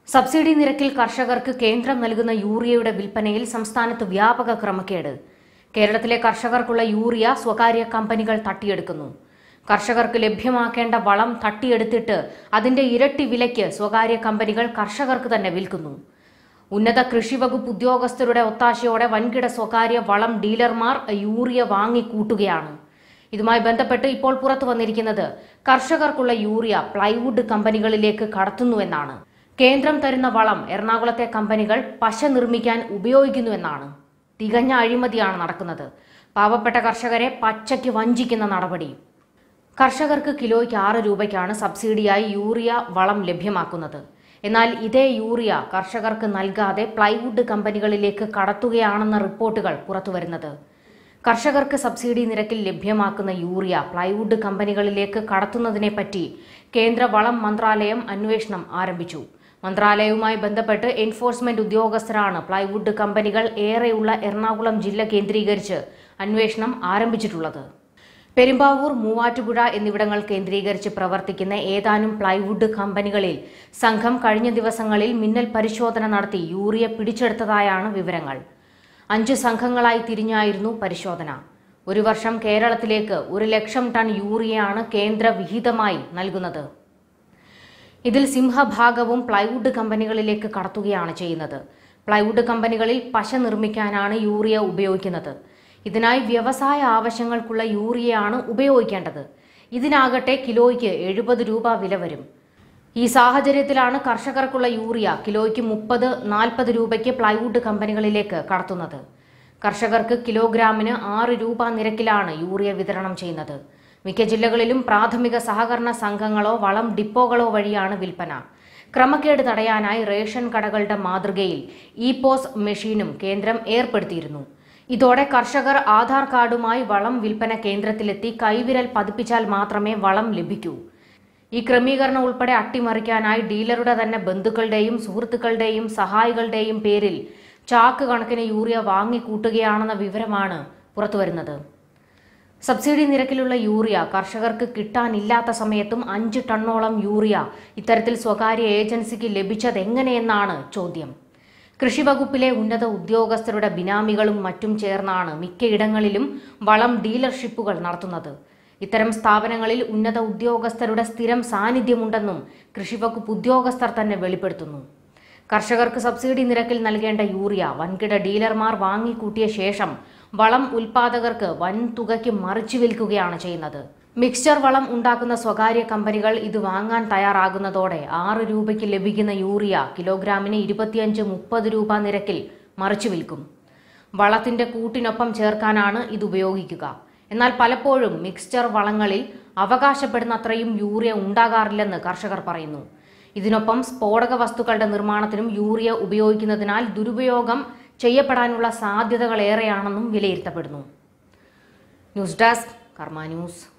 subsidy നിരക്കിൽ കർഷകർക്ക് കേന്ദ്രം നൽകുന്ന യൂറിയയുടെ വിൽപ്പനയിൽ സംസ്ഥാനത്ത് വ്യാപക ക്രമക്കേട് കേരളത്തിലെ കർഷകർക്കുള്ള യൂറിയ സ്വകാര്യ കമ്പനികൾ തട്ടിയെടുക്കുന്നു കർഷകർക്ക് ലഭ്യമാക്കേണ്ട വളം തട്ടിയെടുത്തിട്ട് അതിന്റെ ഇരട്ടി വിലയ്ക്ക് സ്വകാര്യ കമ്പനികൾ കർഷകർക്ക് തന്നെ വിൽക്കുന്നു ഉന്നത കൃഷി വകുപ്പ് ഉദ്യോഗസ്ഥരുടെ ഒത്താശയോടെ വൻകിട സ്വകാര്യ വളം ഡീലർമാർ യൂറിയ വാങ്ങിക്കൂട്ടുകയാണ് ഇതുമായി ബന്ധപ്പെട്ട് ഇപ്പോൾ പുറത്തു വന്നിരിക്കുന്നത് കർഷകർക്കുള്ള യൂറിയ പ്ലൈവുഡ് കമ്പനികളിലേക്ക് കടത്തുന്നുവെന്നാണ് കേന്ദ്രം തരുന്ന വളം എറണാകുളത്തെ കമ്പനികൾ പശ നിർമ്മിക്കാൻ ഉപയോഗിക്കുന്നുവെന്നാണ് തികഞ്ഞ അഴിമതിയാണ് നടക്കുന്നത് പാവപ്പെട്ട കർഷകരെ പച്ചയ്ക്ക് വഞ്ചിക്കുന്ന നടപടി കർഷകർക്ക് കിലോയ്ക്ക് ആറ് രൂപയ്ക്കാണ് സബ്സിഡിയായി യൂറിയ വളം ലഭ്യമാക്കുന്നത് എന്നാൽ ഇതേ യൂറിയ കർഷകർക്ക് നൽകാതെ പ്ലൈവുഡ് കമ്പനികളിലേക്ക് കടത്തുകയാണെന്ന റിപ്പോർട്ടുകൾ പുറത്തുവരുന്നത് കർഷകർക്ക് സബ്സിഡി നിരക്കിൽ ലഭ്യമാക്കുന്ന യൂറിയ പ്ലൈവുഡ് കമ്പനികളിലേക്ക് കടത്തുന്നതിനെപ്പറ്റി കേന്ദ്ര വളം മന്ത്രാലയം അന്വേഷണം ആരംഭിച്ചു മന്ത്രാലയവുമായി ബന്ധപ്പെട്ട് എൻഫോഴ്സ്മെന്റ് ഉദ്യോഗസ്ഥരാണ് പ്ലൈവുഡ് കമ്പനികൾ ഏറെയുള്ള എറണാകുളം ജില്ല കേന്ദ്രീകരിച്ച് അന്വേഷണം ആരംഭിച്ചിട്ടുള്ളത് പെരുമ്പാവൂർ മൂവാറ്റുപുഴ എന്നിവിടങ്ങൾ കേന്ദ്രീകരിച്ച് പ്രവർത്തിക്കുന്ന ഏതാനും പ്ലൈവുഡ് കമ്പനികളിൽ സംഘം കഴിഞ്ഞ ദിവസങ്ങളിൽ മിന്നൽ പരിശോധന നടത്തി യൂറിയ പിടിച്ചെടുത്തതായാണ് വിവരങ്ങൾ അഞ്ച് സംഘങ്ങളായി തിരിഞ്ഞായിരുന്നു പരിശോധന ഒരു വർഷം കേരളത്തിലേക്ക് ഒരു ലക്ഷം ടൺ യൂറിയയാണ് കേന്ദ്ര വിഹിതമായി നൽകുന്നത് ഇതിൽ സിംഹഭാഗവും പ്ലൈവുഡ് കമ്പനികളിലേക്ക് കടത്തുകയാണ് ചെയ്യുന്നത് പ്ലൈവുഡ് കമ്പനികളിൽ പശ നിർമ്മിക്കാനാണ് യൂറിയ ഉപയോഗിക്കുന്നത് ഇതിനായി വ്യവസായ ആവശ്യങ്ങൾക്കുള്ള യൂറിയയാണ് ഉപയോഗിക്കേണ്ടത് ഇതിനാകട്ടെ കിലോയ്ക്ക് എഴുപത് രൂപ വില വരും ഈ സാഹചര്യത്തിലാണ് കർഷകർക്കുള്ള യൂറിയ കിലോയ്ക്ക് മുപ്പത് നാൽപ്പത് രൂപയ്ക്ക് പ്ലൈവുഡ് കമ്പനികളിലേക്ക് കടത്തുന്നത് കർഷകർക്ക് കിലോഗ്രാമിന് ആറ് രൂപ നിരക്കിലാണ് യൂറിയ വിതരണം ചെയ്യുന്നത് മിക്ക ജില്ലകളിലും പ്രാഥമിക സഹകരണ സംഘങ്ങളോ വളം ഡിപ്പോകളോ വഴിയാണ് വിൽപ്പന ക്രമക്കേട് തടയാനായി റേഷൻ കടകളുടെ മാതൃകയിൽ ഇ പോസ് മെഷീനും കേന്ദ്രം ഏർപ്പെടുത്തിയിരുന്നു ഇതോടെ കർഷകർ ആധാർ കാർഡുമായി വളം വിൽപ്പന കേന്ദ്രത്തിലെത്തി കൈവിരൽ പതിപ്പിച്ചാൽ മാത്രമേ വളം ലഭിക്കൂ ഈ ക്രമീകരണം ഉൾപ്പെടെ അട്ടിമറിക്കാനായി ഡീലറുടെ തന്നെ ബന്ധുക്കളുടെയും സുഹൃത്തുക്കളുടെയും സഹായികളുടെയും പേരിൽ ചാക്ക് കണക്കിന് യൂറിയ വാങ്ങിക്കൂട്ടുകയാണെന്ന വിവരമാണ് പുറത്തുവരുന്നത് സബ്സിഡി നിരക്കിലുള്ള യൂറിയ കർഷകർക്ക് കിട്ടാനില്ലാത്ത സമയത്തും അഞ്ച് ടണ്ണോളം യൂറിയ ഇത്തരത്തിൽ സ്വകാര്യ ഏജൻസിക്ക് ലഭിച്ചതെങ്ങനെയെന്നാണ് ചോദ്യം കൃഷിവകുപ്പിലെ ഉന്നത ഉദ്യോഗസ്ഥരുടെ ബിനാമികളും മറ്റും ചേർന്നാണ് മിക്കയിടങ്ങളിലും വളം ഡീലർഷിപ്പുകൾ നടത്തുന്നത് ഇത്തരം സ്ഥാപനങ്ങളിൽ ഉന്നത ഉദ്യോഗസ്ഥരുടെ സ്ഥിരം സാന്നിധ്യമുണ്ടെന്നും കൃഷിവകുപ്പ് ഉദ്യോഗസ്ഥർ തന്നെ വെളിപ്പെടുത്തുന്നു കർഷകർക്ക് സബ്സിഡി നിരക്കിൽ നൽകേണ്ട യൂറിയ വൻകിട ഡീലർമാർ വാങ്ങിക്കൂട്ടിയ ശേഷം വളം ഉൽപാദകർക്ക് വൻ തുകയ്ക്ക് മറിച്ചു വിൽക്കുകയാണ് ചെയ്യുന്നത് മിക്സ്ചർ വളം ഉണ്ടാക്കുന്ന സ്വകാര്യ കമ്പനികൾ ഇത് വാങ്ങാൻ തയ്യാറാകുന്നതോടെ ആറ് രൂപയ്ക്ക് ലഭിക്കുന്ന യൂറിയ കിലോഗ്രാമിന് ഇരുപത്തിയഞ്ച് മുപ്പത് രൂപ നിരക്കിൽ മറിച്ചു വിൽക്കും വളത്തിന്റെ കൂട്ടിനൊപ്പം ചേർക്കാനാണ് ഇത് ഉപയോഗിക്കുക എന്നാൽ പലപ്പോഴും മിക്സ്ചർ വളങ്ങളിൽ അവകാശപ്പെടുന്ന അത്രയും യൂറിയ ഉണ്ടാകാറില്ലെന്ന് കർഷകർ പറയുന്നു ഇതിനൊപ്പം സ്ഫോടക വസ്തുക്കളുടെ നിർമ്മാണത്തിനും യൂറിയ ഉപയോഗിക്കുന്നതിനാൽ ദുരുപയോഗം ചെയ്യപ്പെടാനുള്ള സാധ്യതകൾ ഏറെയാണെന്നും വിലയിരുത്തപ്പെടുന്നു ന്യൂസ് ഡെസ്ക് കർമ്മ ന്യൂസ്